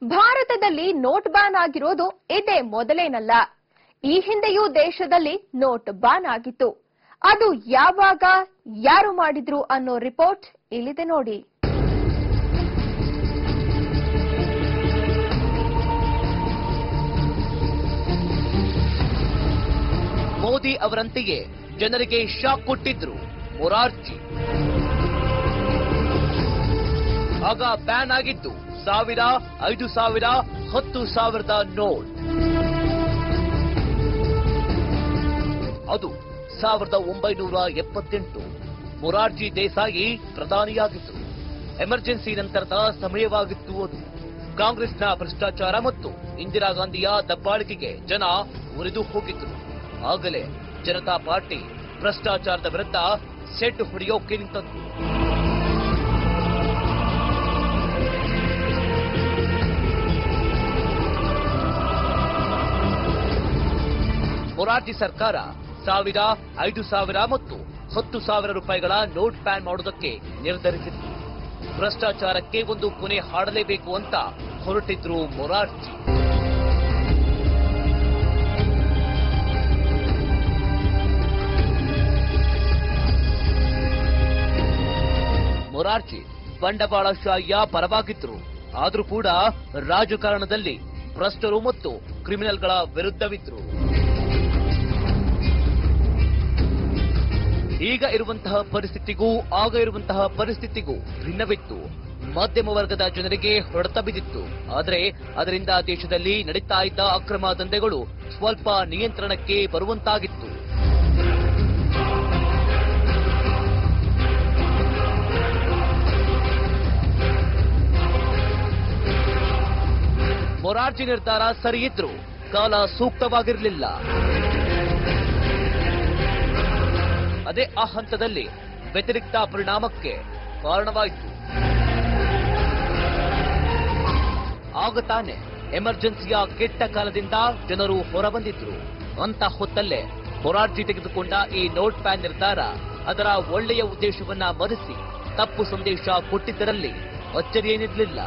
ಭಾರತದಲ್ಲಿ note ban ಆಗಿರೋದು ಇದೇ ಮೊದಲೇನಲ್ಲ ಈ ಹಿಂದೆಯೂ ದೇಶದಲ್ಲಿ ನೋಟ್ ಬ್ಯಾನ್ ಆಗಿತ್ತು ಅದು ಯಾವಾಗ ಯಾರು ಮಾಡಿದ್ರು ಅನ್ನೋ ರಿಪೋರ್ಟ್ ಇಲ್ಲಿದೆ ನೋಡಿ ಮೋದಿ ಅವರಂತೆಯೇ ಜನರಿಗೆ ಶಾಕ್ ಕೊಟ್ಟಿದ್ರು ಮೊರಾರ್ಜಿ ಆಗ ಬ್ಯಾನ್ ಆಗಿದ್ದು ಸಾವಿರ ಐದು ಸಾವಿರ ಹತ್ತು ಸಾವಿರದ ನೋಟ್ ಅದು ಸಾವಿರದ ಒಂಬೈನೂರ ಎಪ್ಪತ್ತೆಂಟು ಮೊರಾರ್ಜಿ ದೇಸಾಯಿ ಪ್ರಧಾನಿಯಾಗಿತ್ತು ಎಮರ್ಜೆನ್ಸಿ ನಂತರದ ಸಮಯವಾಗಿತ್ತು ಅದು ಕಾಂಗ್ರೆಸ್ನ ಭ್ರಷ್ಟಾಚಾರ ಮತ್ತು ಇಂದಿರಾ ಗಾಂಧಿಯ ದಬ್ಬಾಳಿಕೆಗೆ ಜನ ಉರಿದು ಹೋಗಿದ್ರು ಆಗಲೇ ಜನತಾ ಪಾರ್ಟಿ ಭ್ರಷ್ಟಾಚಾರದ ವಿರುದ್ಧ ಸೆಟ್ ಹೊಡೆಯೋಕೆ ನಿಂತದ್ದು ಮೊರಾರ್ಜಿ ಸರ್ಕಾರ ಸಾವಿರ ಐದು ಸಾವಿರ ಮತ್ತು ಹತ್ತು ಸಾವಿರ ರೂಪಾಯಿಗಳ ನೋಟ್ ಬ್ಯಾನ್ ಮಾಡುವುದಕ್ಕೆ ನಿರ್ಧರಿಸಿತ್ತು ಭ್ರಷ್ಟಾಚಾರಕ್ಕೆ ಒಂದು ಕೊನೆ ಹಾಡಲೇಬೇಕು ಅಂತ ಹೊರಟಿದ್ರು ಮೊರಾರ್ಜಿ ಮೊರಾರ್ಜಿ ಬಂಡವಾಳಶಾಹಿಯ ಪರವಾಗಿದ್ರು ಆದ್ರೂ ಕೂಡ ರಾಜಕಾರಣದಲ್ಲಿ ಭ್ರಷ್ಟರು ಮತ್ತು ಕ್ರಿಮಿನಲ್ಗಳ ವಿರುದ್ಧವಿದ್ರು ಈಗ ಇರುವಂತಹ ಪರಿಸ್ಥಿತಿಗೂ ಆಗ ಇರುವಂತಹ ಪರಿಸ್ಥಿತಿಗೂ ಭಿನ್ನವಿತ್ತು ಮಧ್ಯಮ ವರ್ಗದ ಜನರಿಗೆ ಹೊಡೆತ ಬಿದ್ದಿತ್ತು ಆದರೆ ಅದರಿಂದ ದೇಶದಲ್ಲಿ ನಡೀತಾ ಇದ್ದ ಅಕ್ರಮ ದಂಧೆಗಳು ಸ್ವಲ್ಪ ನಿಯಂತ್ರಣಕ್ಕೆ ಬರುವಂತಾಗಿತ್ತು ಮೊರಾರ್ಜಿ ನಿರ್ಧಾರ ಸರಿಯಿದ್ರು ಕಾಲ ಸೂಕ್ತವಾಗಿರಲಿಲ್ಲ ಅದೇ ಆ ಹಂತದಲ್ಲಿ ವ್ಯತಿರಿಕ್ತ ಪರಿಣಾಮಕ್ಕೆ ಕಾರಣವಾಯಿತು ಆಗ ತಾನೆ ಎಮರ್ಜೆನ್ಸಿಯ ಕೆಟ್ಟ ಕಾಲದಿಂದ ಜನರು ಹೊರಬಂದಿದ್ರು ಅಂತ ಹೊತ್ತಲ್ಲೇ ಮೊರಾರ್ಜಿ ತೆಗೆದುಕೊಂಡ ಈ ನೋಟ್ ಪ್ಯಾನ್ ನಿರ್ಧಾರ ಅದರ ಒಳ್ಳೆಯ ಉದ್ದೇಶವನ್ನ ಮರೆಸಿ ತಪ್ಪು ಸಂದೇಶ ಕೊಟ್ಟಿದ್ದರಲ್ಲಿ ಅಚ್ಚರಿಯೇನಿರಲಿಲ್ಲ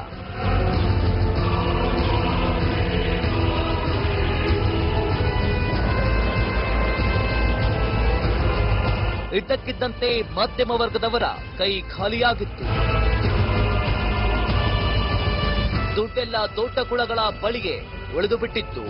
ಇದ್ದಕ್ಕಿದ್ದಂತೆ ಮಧ್ಯಮ ವರ್ಗದವರ ಕೈ ಖಾಲಿಯಾಗಿತ್ತು ದುಡ್ಡೆಲ್ಲ ದೊಡ್ಡ ಕುಳಗಳ ಬಳಿಗೆ ಉಳಿದು ಬಿಟ್ಟಿತ್ತು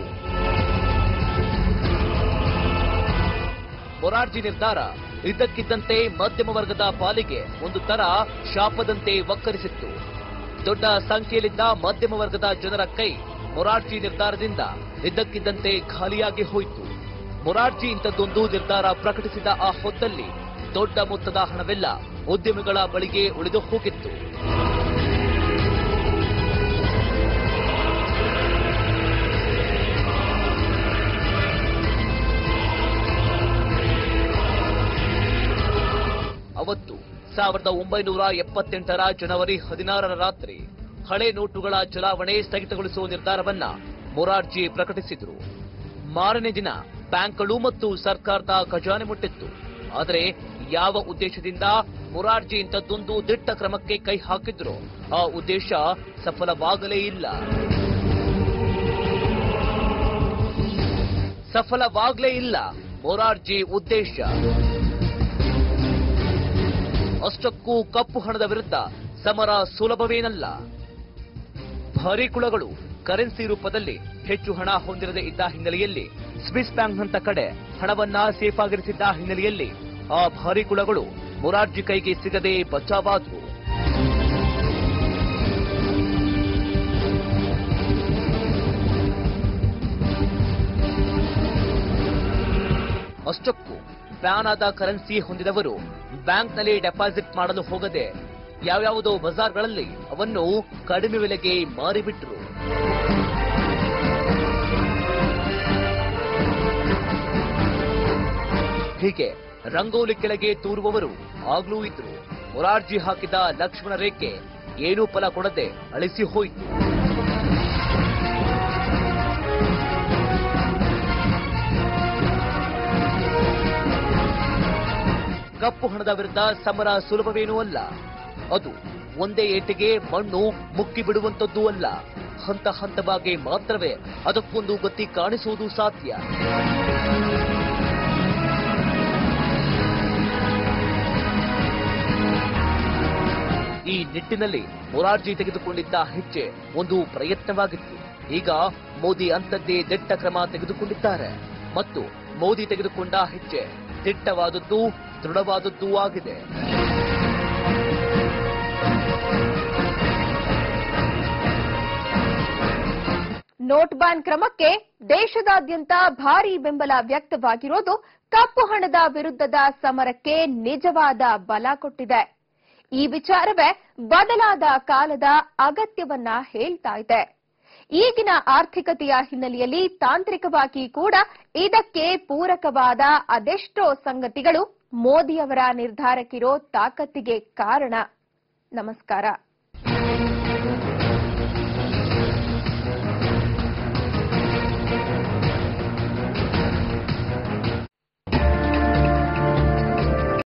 ಮೊರಾರ್ಜಿ ನಿರ್ಧಾರ ಇದ್ದಕ್ಕಿದ್ದಂತೆ ಮಧ್ಯಮ ವರ್ಗದ ಪಾಲಿಗೆ ಒಂದು ತರ ಶಾಪದಂತೆ ವಕ್ಕರಿಸಿತ್ತು ದೊಡ್ಡ ಸಂಖ್ಯೆಯಲ್ಲಿದ್ದ ಮಧ್ಯಮ ವರ್ಗದ ಜನರ ಕೈ ಮೊರಾರ್ಜಿ ನಿರ್ಧಾರದಿಂದ ಇದ್ದಕ್ಕಿದ್ದಂತೆ ಖಾಲಿಯಾಗಿ ಹೋಯಿತು ಮೊರಾರ್ಜಿ ಇಂಥದ್ದೊಂದು ನಿರ್ಧಾರ ಪ್ರಕಟಿಸಿದ ಆ ಹೊತ್ತಲ್ಲಿ ದೊಡ್ಡ ಮೊತ್ತದ ಹಣವೆಲ್ಲ ಉದ್ಯಮಿಗಳ ಬಳಿಗೆ ಉಳಿದು ಹೋಗಿತ್ತು ಅವತ್ತು ಸಾವಿರದ ಒಂಬೈನೂರ ಎಪ್ಪತ್ತೆಂಟರ ಜನವರಿ ಹದಿನಾರರ ರಾತ್ರಿ ಹಳೆ ನೋಟುಗಳ ಚಲಾವಣೆ ಸ್ಥಗಿತಗೊಳಿಸುವ ನಿರ್ಧಾರವನ್ನ ಮೊರಾರ್ಜಿ ಪ್ರಕಟಿಸಿದರು ಮಾರನೇ ದಿನ ಬ್ಯಾಂಕ್ಗಳು ಮತ್ತು ಸರ್ಕಾರದ ಖಜಾನೆ ಮುಟ್ಟಿತ್ತು ಆದರೆ ಯಾವ ಉದ್ದೇಶದಿಂದ ಮೊರಾರ್ಜಿ ಇಂಥದ್ದೊಂದು ದಿಟ್ಟ ಕ್ರಮಕ್ಕೆ ಕೈ ಹಾಕಿದ್ರು ಆ ಉದ್ದೇಶ ಸಫಲವಾಗಲೇ ಇಲ್ಲ ಸಫಲವಾಗಲೇ ಇಲ್ಲ ಮೊರಾರ್ಜಿ ಉದ್ದೇಶ ಅಷ್ಟಕ್ಕೂ ಕಪ್ಪು ಹಣದ ವಿರುದ್ಧ ಸಮರ ಸುಲಭವೇನಲ್ಲ ಭಾರಿ ಕುಳಗಳು ಕರೆನ್ಸಿ ರೂಪದಲ್ಲಿ ಹೆಚ್ಚು ಹಣ ಹೊಂದಿರದೇ ಇದ್ದ ಹಿನ್ನೆಲೆಯಲ್ಲಿ ಸ್ವಿಸ್ ಬ್ಯಾಂಕ್ನಂತ ಕಡೆ ಹಣವನ್ನ ಸೇಫ್ ಆಗಿರಿಸಿದ್ದ ಹಿನ್ನೆಲೆಯಲ್ಲಿ ಆ ಭಾರಿ ಕುಳಗಳು ಮೊರಾರ್ಜಿ ಕೈಗೆ ಸಿಗದೆ ಬಚಾವಾದವು ಅಷ್ಟಕ್ಕೂ ಬ್ಯಾನ್ ಆದ ಕರೆನ್ಸಿ ಹೊಂದಿದವರು ಬ್ಯಾಂಕ್ನಲ್ಲಿ ಡೆಪಾಸಿಟ್ ಮಾಡಲು ಹೋಗದೆ ಯಾವ್ಯಾವುದೋ ಬಜಾರ್ಗಳಲ್ಲಿ ಅವನ್ನು ಕಡಿಮೆ ಬೆಲೆಗೆ ಮಾರಿಬಿಟ್ರು ಹೀಗೆ ರಂಗೋಲಿ ಕೆಳಗೆ ತೂರುವವರು ಆಗ್ಲೂ ಇದ್ರು ಮೊರಾರ್ಜಿ ಹಾಕಿದ ಲಕ್ಷ್ಮಣ ರೇಖೆ ಏನೂ ಫಲ ಕೊಡದೆ ಅಳಿಸಿ ಹೋಯಿತು ಕಪ್ಪು ಹಣದ ವಿರುದ್ಧ ಸಮರ ಸುಲಭವೇನೂ ಅಲ್ಲ ಅದು ಒಂದೇ ಏಟಿಗೆ ಮಣ್ಣು ಮುಕ್ಕಿ ಬಿಡುವಂತದ್ದೂ ಅಲ್ಲ ಹಂತ ಹಂತವಾಗಿ ಮಾತ್ರವೇ ಅದಕ್ಕೊಂದು ಗತಿ ಕಾಣಿಸುವುದು ಸಾಧ್ಯ ಈ ನಿಟ್ಟಿನಲ್ಲಿ ಮೊರಾರ್ಜಿ ತೆಗೆದುಕೊಂಡಿದ್ದ ಹೆಜ್ಜೆ ಒಂದು ಪ್ರಯತ್ನವಾಗಿತ್ತು ಈಗ ಮೋದಿ ಅಂತದ್ದೇ ದಿಟ್ಟ ಕ್ರಮ ತೆಗೆದುಕೊಂಡಿದ್ದಾರೆ ಮತ್ತು ಮೋದಿ ತೆಗೆದುಕೊಂಡ ಹೆಜ್ಜೆ ದಿಟ್ಟವಾದದ್ದು ದೃಢವಾದದ್ದೂ ಆಗಿದೆ ನೋಟ್ ಬ್ಯಾನ್ ಕ್ರಮಕ್ಕೆ ದೇಶದಾದ್ಯಂತ ಭಾರೀ ಬೆಂಬಲ ವ್ಯಕ್ತವಾಗಿರೋದು ಕಪ್ಪು ಹಣದ ವಿರುದ್ಧದ ಸಮರಕ್ಕೆ ನಿಜವಾದ ಬಲ ಕೊಟ್ಟಿದೆ ಈ ವಿಚಾರವೇ ಬದಲಾದ ಕಾಲದ ಅಗತ್ಯವನ್ನ ಹೇಳ್ತಾ ಇದೆ ಈಗಿನ ಆರ್ಥಿಕತೆಯ ಹಿನ್ನೆಲೆಯಲ್ಲಿ ತಾಂತ್ರಿಕವಾಗಿ ಕೂಡ ಇದಕ್ಕೆ ಪೂರಕವಾದ ಅದೆಷ್ಟೋ ಸಂಗತಿಗಳು ಮೋದಿಯವರ ನಿರ್ಧಾರಕ್ಕಿರೋ ತಾಕತ್ತಿಗೆ ಕಾರಣ ನಮಸ್ಕಾರ